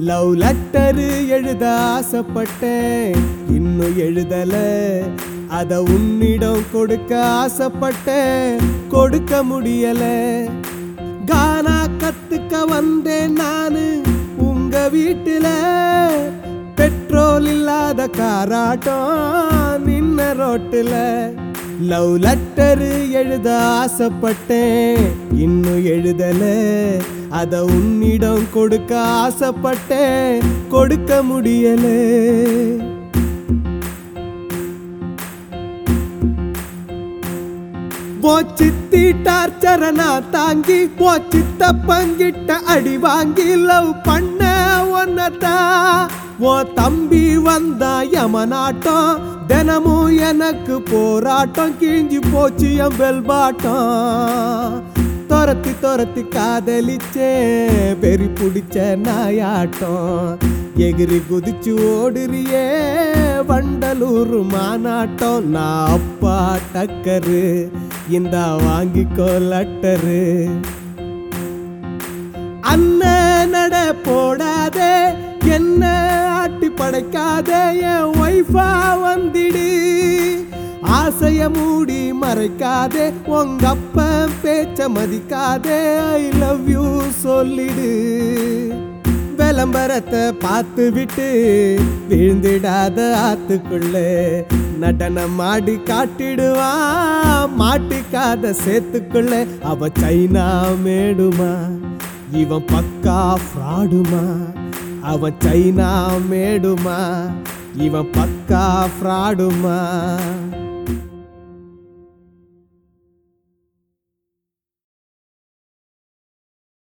love letter எழுத ஆசைப்பட்டேன் இன்னும் எழுதல அத உன்னிடம் கொடுக்க ஆசைப்பட்டேன் கொடுக்க முடியல கானா கத்துக்க வந்தேன் நானு உங்க வீட்டுல பெட்ரோல் இல்லாத காராட்டம் நின்ன ரோட்டுல லவ் லெட்டரு எழுத ஆசைப்பட்டேன் இன்னும் எழுதல அத உன்னிடம் கொடுக்க ஆசைப்பட்டேன் கொடுக்க முடியல ஓ சித்தி டார்ச்சர நான் தாங்கி ஓ சித்த பங்கிட்ட அடி வாங்கி லவ் பண்ண ஒன்னதா ஓ தம்பி வந்தா யமனாட்டம் தினமும் எனக்கு போராட்டம் கிழிஞ்சு போச்சு என் வெல்பாட்டம் துரத்தி துரத்தி காதலிச்சே பெரி பிடிச்ச நாயாட்டம் எகிரி குதிச்சு ஓடுறியே வண்டலூர் மாநாட்டம் நான் அப்பா டக்கரு இந்த வாங்கிக்கோ லட்டரு அண்ணன் நட போடாதே என்ன ஆட்டி படைக்காதே என் ஒய்ஃபா வந்திடு ஆசைய மூடி மறைக்காதே உங்க அப்ப பேச்ச மதிக்காதே ஐ லவ் யூ சொல்லிடு விளம்பரத்தை பார்த்து விட்டு விழுந்திடாத ஆத்துக்குள்ள நடனம் ஆடி காட்டிடுவான் மாட்டிக்காத சேத்துக்குள்ள அவ சைனா மேடுமா இவன் பக்கா ஃப்ராடுமா அவன் சைனா மேடுமா இவன் பக்கா ஃப்ராடுமா